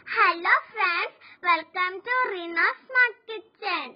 Hello friends, welcome to Rina Smart Kitchen.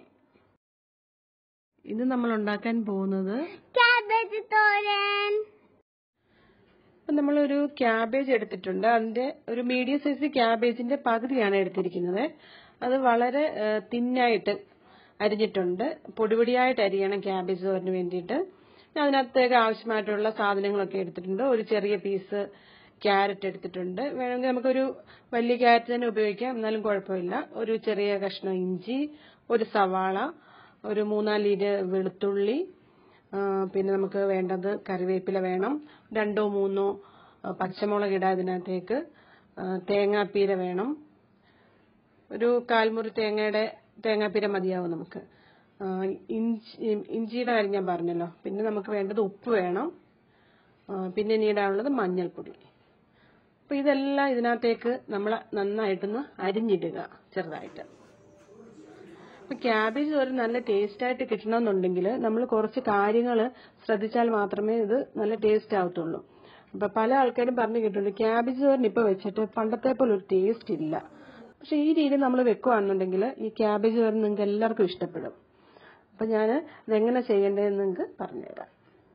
ഇന്ന് നമ്മൾ ഉണ്ടാക്കാൻ പോകുന്നത് Cabbage തോരൻ ഇപ്പം നമ്മളൊരു ക്യാബേജ് എടുത്തിട്ടുണ്ട് അതിന്റെ ഒരു മീഡിയം സൈസ് ക്യാബേജിന്റെ പകുതിയാണ് എടുത്തിരിക്കുന്നത് അത് വളരെ തിന്നായിട്ട് അരിഞ്ഞിട്ടുണ്ട് പൊടിപൊടിയായിട്ട് അരിയണം ക്യാബേജ് തോരന് വേണ്ടിയിട്ട് ഞാൻ അതിനകത്തേക്ക് ആവശ്യമായിട്ടുള്ള സാധനങ്ങളൊക്കെ എടുത്തിട്ടുണ്ട് ഒരു ചെറിയ പീസ് ക്യാരറ്റ് എടുത്തിട്ടുണ്ട് വേണമെങ്കിൽ നമുക്കൊരു വലിയ ക്യാരറ്റ് തന്നെ ഉപയോഗിക്കാം എന്നാലും കുഴപ്പമില്ല ഒരു ചെറിയ കഷ്ണം ഇഞ്ചി ഒരു സവാള ഒരു മൂന്നാലിര് വെളുത്തുള്ളി ആ, പിന്നെ നമുക്ക് വേണ്ടത് കറിവേപ്പില വേണം രണ്ടോ മൂന്നോ ആ, പച്ചമുളക് ഇടാം ഇതിനകത്തേക്ക് ആ, തേങ്ങാപ്പീര വേണം ഒരു കാൽമുറി തേങ്ങയുടെ തേങ്ങാപ്പീര മതിയാവും നമുക്ക് ആ, ഇഞ്ചി ഇഞ്ചിയുടെ കാര്യം ഞാൻ പറഞ്ഞല്ലോ പിന്നെ നമുക്ക് വേണ്ടത് ഉപ്പ് വേണം ആ, പിന്നെ ഇനി ഇടാനുള്ളത് മഞ്ഞൾപ്പൊടി അപ്പൊ ഇതെല്ലാം ഇതിനകത്തേക്ക് നമ്മൾ നന്നായിട്ടൊന്ന് അരിഞ്ഞിടുക ചെറുതായിട്ട് അപ്പൊ ക്യാബേജ് ഒരു നല്ല ടേസ്റ്റ് ആയിട്ട് കിട്ടണമെന്നുണ്ടെങ്കിൽ നമ്മൾ കുറച്ച് കാര്യങ്ങൾ ശ്രദ്ധിച്ചാൽ മാത്രമേ ഇത് നല്ല ടേസ്റ്റ് ആവത്തുള്ളൂ അപ്പൊ പല ആൾക്കാരും പറഞ്ഞു കേട്ടിട്ടുണ്ട് ക്യാബേജ് തോരൻ ഇപ്പൊ വെച്ചിട്ട് പണ്ടത്തെ പോലെ ഒരു ടേസ്റ്റ് ഇല്ല പക്ഷെ ഈ രീതി നമ്മൾ വെക്കുകയാണെന്നുണ്ടെങ്കിൽ ഈ ക്യാബേജ് തോരൻ നിങ്ങൾക്ക് എല്ലാവർക്കും ഇഷ്ടപ്പെടും അപ്പൊ ഞാൻ ഇതെങ്ങനെ ചെയ്യേണ്ടതെന്ന് നിങ്ങൾക്ക് പറഞ്ഞുതരാം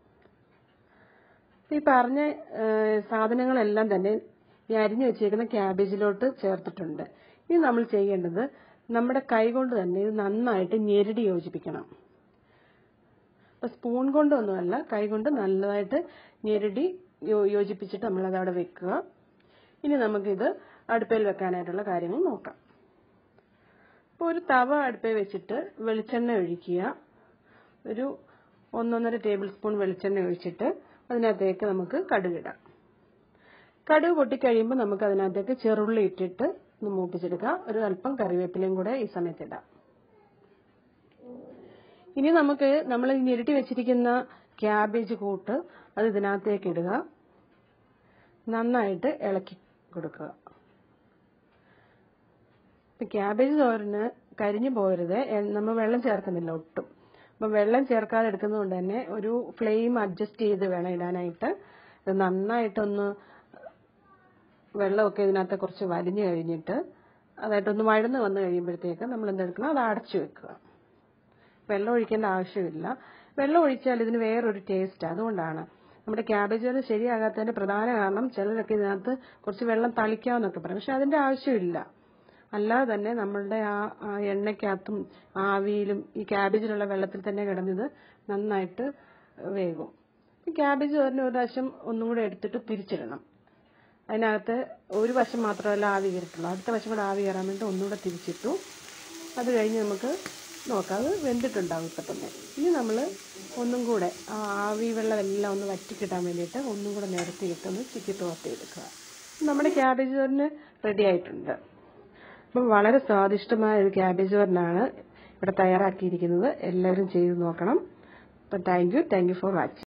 ഈ പറഞ്ഞ ഏഹ്, സാധനങ്ങളെല്ലാം തന്നെ ഈ അരിഞ്ഞു വെച്ചേക്കുന്ന ക്യാബേജിലോട്ട് ചേർത്തിട്ടുണ്ട് ഇനി നമ്മൾ ചെയ്യേണ്ടത് നമ്മുടെ കൈ കൊണ്ട് തന്നെ ഇത് നന്നായിട്ട് ഞെരടി യോജിപ്പിക്കണം അപ്പൊ സ്പൂൺ കൊണ്ടൊന്നുമല്ല കൈ കൊണ്ട് നല്ലതായിട്ട് ഞെരടി യോ- യോജിപ്പിച്ചിട്ട് നമ്മളത് അവിടെ വെക്കുക ഇനി നമുക്കിത് അടുപ്പയിൽ വെക്കാനായിട്ടുള്ള കാര്യങ്ങൾ നോക്കാം അപ്പോൾ ഒരു തവ അടുപ്പിൽ വെച്ചിട്ട് വെളിച്ചെണ്ണ ഒഴിക്കുക ഒരു ഒന്നൊന്നര ടേബിൾ സ്പൂൺ വെളിച്ചെണ്ണ ഒഴിച്ചിട്ട് അതിനകത്തേക്ക് നമുക്ക് കടുകിടാം കടുക് പൊട്ടിക്കഴിയുമ്പോൾ നമുക്ക് അതിനകത്തേക്ക് ചെറുള്ളി ഇട്ടിട്ട് ഒന്ന് മൂപ്പിച്ചെടുക്കാം ഒരു അല്പം കറിവേപ്പിലയും കൂടെ ഈ സമയത്ത് ഇടാം ഇനി നമുക്ക് നമ്മൾ ഈ ഞെരട്ടി വെച്ചിരിക്കുന്ന ക്യാബേജ് കൂട്ട് അത് ഇതിനകത്തേക്ക് ഇടുക നന്നായിട്ട് ഇളക്കി കൊടുക്കുക ഇപ്പൊ ക്യാബേജ് തോരന് കരിഞ്ഞു പോരുത് എ- നമ്മൾ വെള്ളം ചേർക്കുന്നില്ല ഒട്ടും അപ്പൊ വെള്ളം ചേർക്കാതെ എടുക്കുന്നതുകൊണ്ട് തന്നെ ഒരു ഫ്ലെയിം അഡ്ജസ്റ്റ് ചെയ്ത് വേണം ഇടാനായിട്ട് ഇത് നന്നായിട്ടൊന്ന് വെള്ളമൊക്കെ ഇതിനകത്ത് കുറച്ച് വലിഞ്ഞു കഴിഞ്ഞിട്ട് അതായിട്ടൊന്ന് വഴന്ന് വന്നു കഴിയുമ്പോഴത്തേക്ക് നമ്മൾ എന്തെടുക്കണം അത് അടച്ചു വെക്കുക വെള്ളം ഒഴിക്കേണ്ട ആവശ്യമില്ല വെള്ളം ഒഴിച്ചാൽ ഇതിന് വേറൊരു ടേസ്റ്റ് അതുകൊണ്ടാണ് നമ്മുടെ ക്യാബേജ് വരെ ശരിയാകാത്തതിന്റെ പ്രധാന കാരണം ചിലരൊക്കെ ഇതിനകത്ത് കുറച്ച് വെള്ളം തളിക്കാമെന്നൊക്കെ പറയും പക്ഷെ അതിന്റെ ആവശ്യമില്ല അല്ലാതെ തന്നെ നമ്മളുടെ ആ ആ എണ്ണയ്ക്കകത്തും ആവിയിലും ഈ ക്യാബേജിലുള്ള വെള്ളത്തിൽ തന്നെ കിടന്നത് നന്നായിട്ട് വേകും ഈ ക്യാബേജ് തോരന് ഒരു പ്രാവശ്യം ഒന്നും കൂടെ എടുത്തിട്ട് തിരിച്ചിടണം അതിനകത്ത് ഒരു വശം മാത്രമല്ല ആവി കയറിയിട്ടുള്ളൂ അടുത്ത വശം കൂടെ ആവി കയറാൻ വേണ്ടി ഒന്നുകൂടെ തിരിച്ചിട്ടു അത് കഴിഞ്ഞ് നമുക്ക് നോക്കാം അത് വെന്തിട്ടുണ്ടാവും ഇപ്പം തന്നെ ഇനി നമ്മൾ ഒന്നും കൂടെ ആ ആവി വെള്ളം എല്ലാം ഒന്ന് വറ്റിക്കിട്ടാൻ വേണ്ടിയിട്ട് ഒന്നും കൂടെ നിരത്തിയിട്ട് ഒന്ന് ചിക്കി തോർത്തിയെടുക്കുക നമ്മുടെ ക്യാബേജ് തോരന് റെഡി ആയിട്ടുണ്ട് അപ്പം വളരെ സ്വാദിഷ്ടമായ ഒരു ക്യാബേജ് തോരനാണ് ഇവിടെ തയ്യാറാക്കിയിരിക്കുന്നത് എല്ലാവരും ചെയ്ത് നോക്കണം അപ്പം thank you thank you for watching